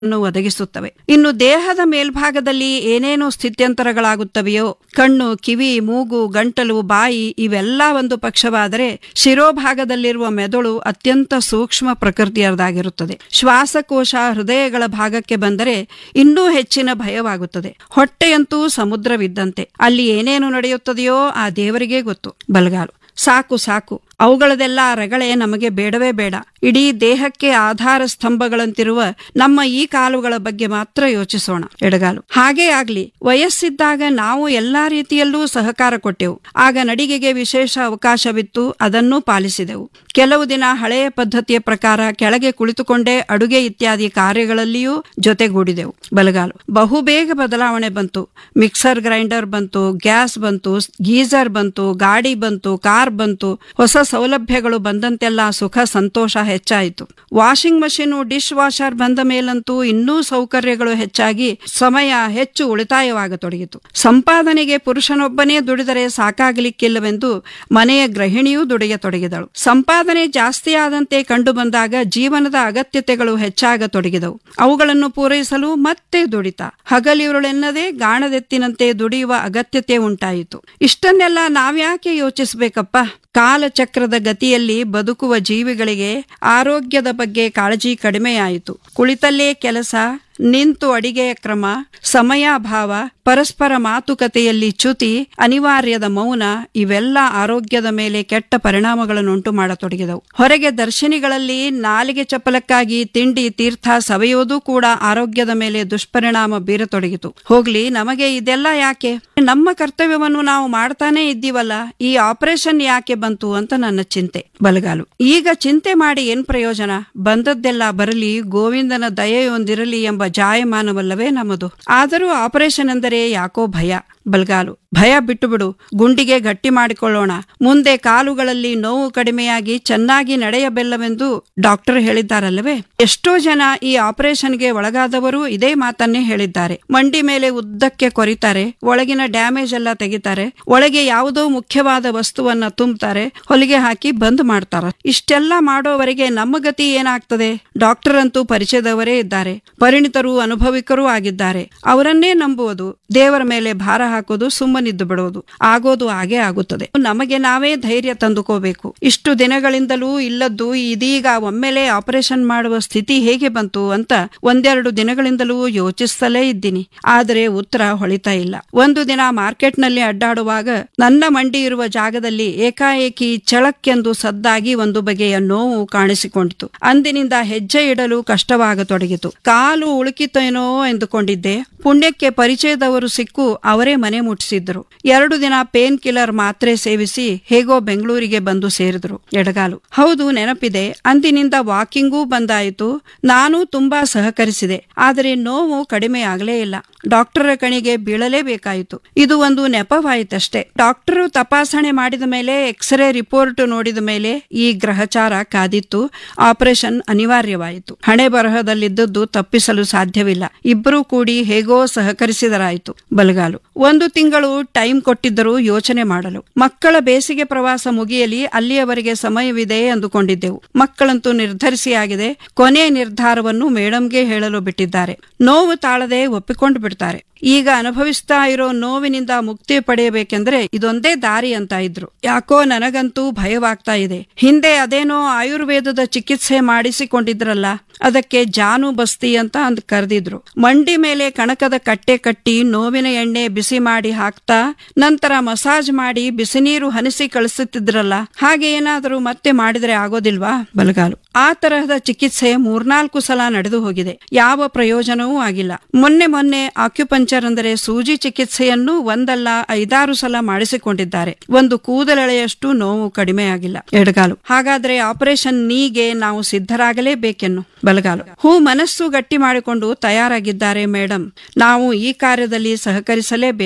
ಅನ್ನು ಒದಗಿಸುತ್ತವೆ ಇನ್ನು ದೇಹದ ಮೇಲ್ಭಾಗದಲ್ಲಿ ಏನೇನು ಸ್ಥಿತ್ಯಂತರಗಳಾಗುತ್ತವೆಯೋ ಕಣ್ಣು ಕಿವಿ ಮೂಗು ಗಂಟಲು ಬಾಯಿ ಇವೆಲ್ಲ ಒಂದು ಪಕ್ಷವಾದರೆ ಶಿರೋಭಾಗದಲ್ಲಿರುವ ಮೆದುಳು ಅತ್ಯಂತ ಸೂಕ್ಷ್ಮ ಪ್ರಕೃತಿಯದಾಗಿರುತ್ತದೆ ಶ್ವಾಸಕೋಶ ಹೃದಯಗಳ ಭಾಗಕ್ಕೆ ಬಂದರೆ ಇನ್ನೂ ಹೆಚ್ಚಿನ ಭಯವಾಗುತ್ತದೆ ಹೊಟ್ಟೆಯಂತೂ ಸಮುದ್ರವಿದ್ದಂತೆ ಅಲ್ಲಿ ಏನೇನು ನಡೆಯುತ್ತದೆಯೋ ಆ ದೇವರಿಗೆ ಗೊತ್ತು ಬಲಗಾಲು ಸಾಕು ಸಾಕು ಅವುಗಳದೆಲ್ಲ ರಗಳೆ ನಮಗೆ ಬೇಡವೇ ಬೇಡ ಇಡೀ ದೇಹಕ್ಕೆ ಆಧಾರ ಸ್ತಂಭಗಳಂತಿರುವ ನಮ್ಮ ಈ ಕಾಲುಗಳ ಬಗ್ಗೆ ಮಾತ್ರ ಯೋಚಿಸೋಣ ಎಡಗಾಲು ಹಾಗೇ ಆಗ್ಲಿ ವಯಸ್ಸಿದ್ದಾಗ ನಾವು ಎಲ್ಲಾ ರೀತಿಯಲ್ಲೂ ಸಹಕಾರ ಕೊಟ್ಟೆವು ಆಗ ನಡಿಗೆಗೆ ವಿಶೇಷ ಅವಕಾಶವಿತ್ತು ಅದನ್ನೂ ಪಾಲಿಸಿದೆವು ಕೆಲವು ದಿನ ಹಳೆಯ ಪದ್ಧತಿಯ ಪ್ರಕಾರ ಕೆಳಗೆ ಕುಳಿತುಕೊಂಡೇ ಅಡುಗೆ ಇತ್ಯಾದಿ ಕಾರ್ಯಗಳಲ್ಲಿಯೂ ಜೊತೆಗೂಡಿದೆವು ಬಲಗಾಲು ಬಹುಬೇಗ ಬದಲಾವಣೆ ಬಂತು ಮಿಕ್ಸರ್ ಗ್ರೈಂಡರ್ ಬಂತು ಗ್ಯಾಸ್ ಬಂತು ಗೀಸರ್ ಬಂತು ಗಾಡಿ ಬಂತು ಕಾರ್ ಬಂತು ಹೊಸ ಸೌಲಭ್ಯಗಳು ಬಂದಂತೆಲ್ಲ ಸುಖ ಸಂತೋಷ ಹೆಚ್ಚಾಯಿತು ವಾಷಿಂಗ್ ಮಷೀನು ಡಿಶ್ ವಾಷರ್ ಬಂದ ಮೇಲಂತೂ ಇನ್ನೂ ಸೌಕರ್ಯಗಳು ಹೆಚ್ಚಾಗಿ ಸಮಯ ಹೆಚ್ಚು ಉಳಿತಾಯವಾಗತೊಡಗಿತು ಸಂಪಾದನೆಗೆ ಪುರುಷನೊಬ್ಬನೇ ದುಡಿದರೆ ಸಾಕಾಗಲಿಕ್ಕಿಲ್ಲವೆಂದು ಮನೆಯ ಗೃಹಿಣಿಯೂ ದುಡಿಯತೊಡಗಿದಳು ಸಂಪಾದನೆ ಜಾಸ್ತಿಯಾದಂತೆ ಕಂಡು ಬಂದಾಗ ಜೀವನದ ಅಗತ್ಯತೆಗಳು ಹೆಚ್ಚಾಗತೊಡಗಿದವು ಅವುಗಳನ್ನು ಪೂರೈಸಲು ಮತ್ತೆ ದುಡಿತ ಹಗಲಿರುಳೆನ್ನದೇ ಗಾಣದೆತ್ತಿನಂತೆ ದುಡಿಯುವ ಅಗತ್ಯತೆ ಉಂಟಾಯಿತು ಇಷ್ಟನ್ನೆಲ್ಲ ನಾವ್ಯಾಕೆ ಯೋಚಿಸಬೇಕಪ್ಪ ಕಾಲಚಕ್ರದ ಗತಿಯಲ್ಲಿ ಬದುಕುವ ಜೀವಿಗಳಿಗೆ ಆರೋಗ್ಯದ ಬಗ್ಗೆ ಕಾಳಜಿ ಕಡಿಮೆಯಾಯಿತು ಕುಳಿತಲ್ಲೇ ಕೆಲಸ ನಿಂತು ಅಡಿಗೆಯ ಕ್ರಮ ಸಮಯಾಭಾವ ಪರಸ್ಪರ ಮಾತುಕತೆಯಲ್ಲಿ ಚ್ಯುತಿ ಅನಿವಾರ್ಯದ ಮೌನ ಇವೆಲ್ಲ ಆರೋಗ್ಯದ ಮೇಲೆ ಕೆಟ್ಟ ಪರಿಣಾಮಗಳನ್ನುಂಟು ಮಾಡತೊಡಗಿದವು ಹೊರಗೆ ದರ್ಶನಿಗಳಲ್ಲಿ ನಾಲಿಗೆ ಚಪಲಕ್ಕಾಗಿ ತಿಂಡಿ ತೀರ್ಥ ಸವೆಯೋದು ಕೂಡ ಆರೋಗ್ಯದ ಮೇಲೆ ದುಷ್ಪರಿಣಾಮ ಬೀರತೊಡಗಿತು ಹೋಗ್ಲಿ ನಮಗೆ ಇದೆಲ್ಲ ಯಾಕೆ ನಮ್ಮ ಕರ್ತವ್ಯವನ್ನು ನಾವು ಮಾಡ್ತಾನೇ ಇದ್ದೀವಲ್ಲ ಈ ಆಪರೇಷನ್ ಯಾಕೆ ಬಂತು ಅಂತ ನನ್ನ ಚಿಂತೆ ಬಲಗಾಲು ಈಗ ಚಿಂತೆ ಮಾಡಿ ಏನ್ ಪ್ರಯೋಜನ ಬಂದದ್ದೆಲ್ಲ ಬರಲಿ ಗೋವಿಂದನ ದಯೆಯೊಂದಿರಲಿ ಎಂಬ ಜಾಯಮಾನವಲ್ಲವೇ ನಮ್ಮದು ಆದರೂ ಆಪರೇಷನ್ ಅಂದರೆ ಯಾಕೋ ಭಯ ಬಲ್ಗಾಲು ಭಯ ಬಿಟ್ಟು ಬಿಡು ಗುಂಡಿಗೆ ಗಟ್ಟಿ ಮಾಡಿಕೊಳ್ಳೋಣ ಮುಂದೆ ಕಾಲುಗಳಲ್ಲಿ ನೋವು ಕಡಿಮೆಯಾಗಿ ಚೆನ್ನಾಗಿ ನಡೆಯಬೆಲ್ಲವೆಂದು ಡಾಕ್ಟರ್ ಹೇಳಿದ್ದಾರಲ್ಲವೇ ಎಷ್ಟೋ ಜನ ಈ ಆಪರೇಷನ್ಗೆ ಒಳಗಾದವರು ಇದೇ ಮಾತನ್ನೇ ಹೇಳಿದ್ದಾರೆ ಮಂಡಿ ಮೇಲೆ ಉದ್ದಕ್ಕೆ ಕೊರಿತಾರೆ ಒಳಗಿನ ಡ್ಯಾಮೇಜ್ ಎಲ್ಲ ತೆಗಿತಾರೆ ಒಳಗೆ ಯಾವುದೋ ಮುಖ್ಯವಾದ ವಸ್ತುವನ್ನ ತುಂಬುತ್ತಾರೆ ಹೊಲಿಗೆ ಹಾಕಿ ಬಂದ್ ಮಾಡ್ತಾರ ಇಷ್ಟೆಲ್ಲ ಮಾಡೋವರೆಗೆ ನಮ್ಮ ಗತಿ ಏನಾಗ್ತದೆ ಡಾಕ್ಟರ್ ಅಂತೂ ಪರಿಚಯದವರೇ ಇದ್ದಾರೆ ಪರಿಣಿತರು ಅನುಭವಿಕರೂ ಆಗಿದ್ದಾರೆ ಅವರನ್ನೇ ನಂಬುವುದು ದೇವರ ಮೇಲೆ ಭಾರ ಹಾಕೋದು ಸುಮ್ಮನಿದ್ದು ಬಿಡೋದು ಆಗೋದು ಹಾಗೆ ಆಗುತ್ತದೆ ನಮಗೆ ನಾವೇ ಧೈರ್ಯ ತಂದುಕೋಬೇಕು ಇಷ್ಟು ದಿನಗಳಿಂದಲೂ ಇಲ್ಲದ್ದು ಇದೀಗ ಒಮ್ಮೆಲೆ ಆಪರೇಷನ್ ಮಾಡುವ ಸ್ಥಿತಿ ಹೇಗೆ ಬಂತು ಅಂತ ಒಂದೆರಡು ದಿನಗಳಿಂದಲೂ ಯೋಚಿಸ್ತಲೇ ಇದ್ದೀನಿ ಆದರೆ ಉತ್ತರ ಹೊಳಿತಾ ಇಲ್ಲ ಒಂದು ದಿನ ಮಾರ್ಕೆಟ್ನಲ್ಲಿ ಅಡ್ಡಾಡುವಾಗ ನನ್ನ ಮಂಡಿ ಇರುವ ಜಾಗದಲ್ಲಿ ಏಕಾಏಕಿ ಚಳಕ್ಕೆಂದು ಸದ್ದಾಗಿ ಒಂದು ಬಗೆಯ ನೋವು ಕಾಣಿಸಿಕೊಂಡಿತು ಅಂದಿನಿಂದ ಹೆಜ್ಜೆ ಇಡಲು ಕಷ್ಟವಾಗತೊಡಗಿತು ಕಾಲು ಉಳುಕಿತೇನೋ ಎಂದುಕೊಂಡಿದ್ದೆ ಪುಣ್ಯಕ್ಕೆ ಪರಿಚಯದವರು ಸಿಕ್ಕು ಅವರೇ ಮನೆ ಮುಟ್ಟಿಸಿದ್ರು ಎರಡು ದಿನ ಪೇನ್ ಕಿಲ್ಲರ್ ಮಾತ್ರೆ ಸೇವಿಸಿ ಹೇಗೋ ಬೆಂಗಳೂರಿಗೆ ಬಂದು ಸೇರಿದ್ರು ಎಡಗಾಲು ಹೌದು ನೆನಪಿದೆ ಅಂದಿನಿಂದ ವಾಕಿಂಗೂ ಬಂದಾಯಿತು ನಾನು ತುಂಬಾ ಸಹಕರಿಸಿದೆ ಆದರೆ ನೋವು ಕಡಿಮೆ ಆಗಲೇ ಇಲ್ಲ ಡಾಕ್ಟರ ಕಣಿಗೆ ಬೀಳಲೇಬೇಕಾಯಿತು ಇದು ಒಂದು ನೆಪವಾಯಿತಷ್ಟೇ ಡಾಕ್ಟರು ತಪಾಸಣೆ ಮಾಡಿದ ಮೇಲೆ ಎಕ್ಸ್ರೇ ರಿಪೋರ್ಟ್ ನೋಡಿದ ಮೇಲೆ ಈ ಗ್ರಹಚಾರ ಕಾದಿತ್ತು ಆಪರೇಷನ್ ಅನಿವಾರ್ಯವಾಯಿತು ಹಣೆ ಬರಹದಲ್ಲಿದ್ದದ್ದು ತಪ್ಪಿಸಲು ಸಾಧ್ಯವಿಲ್ಲ ಇಬ್ಬರೂ ಕೂಡಿ ಹೇಗೋ ಸಹಕರಿಸಿದರಾಯಿತು ಬಲಗಾಲು ಒಂದು ತಿಂಗಳು ಟೈಮ್ ಕೊಟ್ಟಿದ್ದರೂ ಯೋಚನೆ ಮಾಡಲು ಮಕ್ಕಳ ಬೇಸಿಗೆ ಪ್ರವಾಸ ಮುಗಿಯಲಿ ಅಲ್ಲಿಯವರೆಗೆ ಸಮಯವಿದೆ ಅಂದುಕೊಂಡಿದ್ದೆವು ಮಕ್ಕಳಂತೂ ನಿರ್ಧರಿಸಿ ಆಗಿದೆ ಕೊನೆ ನಿರ್ಧಾರವನ್ನು ಮೇಡಂಗೆ ಹೇಳಲು ಬಿಟ್ಟಿದ್ದಾರೆ ನೋವು ತಾಳದೆ ಒಪ್ಪಿಕೊಂಡು ಬಿಡ್ತಾರೆ ಈಗ ಅನುಭವಿಸ್ತಾ ಇರೋ ನೋವಿನಿಂದ ಮುಕ್ತಿ ಪಡೆಯಬೇಕೆಂದ್ರೆ ಇದೊಂದೇ ದಾರಿ ಅಂತ ಇದ್ರು ಯಾಕೋ ನನಗಂತೂ ಭಯವಾಗ್ತಾ ಇದೆ ಹಿಂದೆ ಅದೇನೋ ಆಯುರ್ವೇದದ ಚಿಕಿತ್ಸೆ ಮಾಡಿಸಿಕೊಂಡಿದ್ರಲ್ಲ ಅದಕ್ಕೆ ಜಾನು ಬಸ್ತಿ ಅಂತ ಅಂದ್ ಕರೆದಿದ್ರು ಮಂಡಿ ಮೇಲೆ ಕಣಕದ ಕಟ್ಟೆ ಕಟ್ಟಿ ನೋವಿನ ಎಣ್ಣೆ ಬಿಸಿ ಮಾಡಿ ಹಾಕ್ತಾ ನಂತರ ಮಸಾಜ್ ಮಾಡಿ ಬಿಸಿನೀರು ಹನಿಸಿ ಕಳಿಸುತ್ತಿದ್ರಲ್ಲ ಹಾಗೆ ಏನಾದರೂ ಮತ್ತೆ ಮಾಡಿದ್ರೆ ಆಗೋದಿಲ್ವಾ ಬಲಗಾಲು ಆ ತರಹದ ಚಿಕಿತ್ಸೆ ಮೂರ್ನಾಲ್ಕು ಸಲ ನಡೆದು ಹೋಗಿದೆ ಯಾವ ಪ್ರಯೋಜನವೂ ಆಗಿಲ್ಲ ಮೊನ್ನೆ ಮೊನ್ನೆ ಆಕ್ಯುಪಂಚರ್ ಅಂದರೆ ಸೂಜಿ ಚಿಕಿತ್ಸೆಯನ್ನು ಒಂದಲ್ಲ ಐದಾರು ಸಲ ಮಾಡಿಸಿಕೊಂಡಿದ್ದಾರೆ ಒಂದು ಕೂದಲೆಳೆಯಷ್ಟು ನೋವು ಕಡಿಮೆ ಆಗಿಲ್ಲ ಎಡಗಾಲು ಹಾಗಾದ್ರೆ ಆಪರೇಷನ್ ನೀಗೆ ನಾವು ಸಿದ್ಧರಾಗಲೇಬೇಕೆನ್ನು ಬಲಗಾಲು ಹೂ ಮನಸ್ಸು ಗಟ್ಟಿ ಮಾಡಿಕೊಂಡು ತಯಾರಾಗಿದ್ದಾರೆ ಮೇಡಮ್ ನಾವು ಈ ಕಾರ್ಯದಲ್ಲಿ ಸಹಕರಿಸಲೇಬೇಕು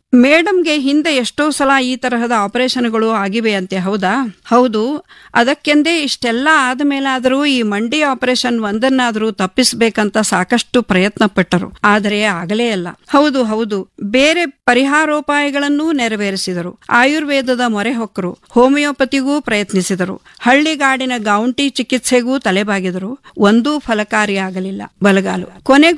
ಮೇಡಮ್ಗೆ ಹಿಂದೆ ಎಷ್ಟೋ ಸಲ ಈ ತರಹದ ಆಪರೇಷನ್ಗಳು ಆಗಿವೆ ಅಂತೆ ಹೌದಾ ಹೌದು ಅದಕ್ಕೆಂದೇ ಇಷ್ಟೆಲ್ಲ ಆದ ಮೇಲಾದರೂ ಈ ಮಂಡಿ ಆಪರೇಷನ್ ಒಂದನ್ನಾದರೂ ತಪ್ಪಿಸ್ಬೇಕಂತ ಸಾಕಷ್ಟು ಪ್ರಯತ್ನ ಪಟ್ಟರು ಆದರೆ ಆಗಲೇ ಅಲ್ಲ ಹೌದು ಹೌದು ಬೇರೆ ಪರಿಹಾರೋಪಾಯಗಳನ್ನೂ ನೆರವೇರಿಸಿದರು ಆಯುರ್ವೇದದ ಮೊರೆ ಹೊಕ್ಕರು ಹೋಮಿಯೋಪತಿಗೂ ಪ್ರಯತ್ನಿಸಿದರು ಹಳ್ಳಿಗಾಡಿನ ಗೌಂಟಿ ಚಿಕಿತ್ಸೆಗೂ ತಲೆಬಾಗಿದರು ಒಂದೂ ಫಲಕಾರಿಯಾಗಲಿಲ್ಲ ಬಲಗಾಲು ಕೊನೆಗೂ